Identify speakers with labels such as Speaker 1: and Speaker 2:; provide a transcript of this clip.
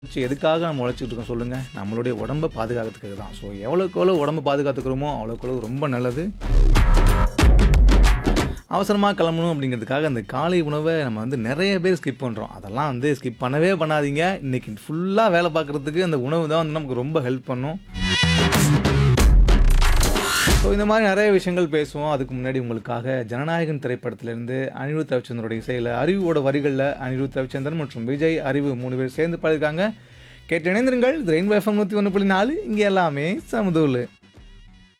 Speaker 1: சரி, எதுக்காக நம்ம உழைச்சிட்டு இருக்கோம் சொல்லுங்கள் நம்மளுடைய உடம்பை பாதுகாக்கிறதுக்காக தான் ஸோ எவ்வளோக்கு எவ்வளோ உடம்பை பாதுகாத்துக்கிறோமோ அவ்வளோக்கு எவ்வளோ ரொம்ப நல்லது அவசரமாக கிளம்பணும் அப்படிங்கிறதுக்காக அந்த காலை உணவை நம்ம வந்து நிறைய பேர் ஸ்கிப் பண்ணுறோம் அதெல்லாம் வந்து ஸ்கிப் பண்ணவே பண்ணாதீங்க இன்றைக்கி ஃபுல்லாக வேலை பார்க்குறதுக்கு அந்த உணவு தான் வந்து நமக்கு ரொம்ப ஹெல்ப் பண்ணும் ஸோ இந்த மாதிரி நிறைய விஷயங்கள் பேசுவோம் அதுக்கு முன்னாடி உங்களுக்காக ஜனநாயகன் திரைப்படத்திலிருந்து அனிருத் ரவிச்சந்திரோட இசையில் அறிவோட வரிகளில் அனிருத் ரவிச்சந்திரன் மற்றும் விஜய் அறிவு மூணு பேர் சேர்ந்து பாடியிருக்காங்க கேட்டு இணைந்திருங்கள் இது ரெயின்போ எஃப்எம் நூற்றி ஒன்று புள்ளி நாலு இங்கே எல்லாமே சமதூள்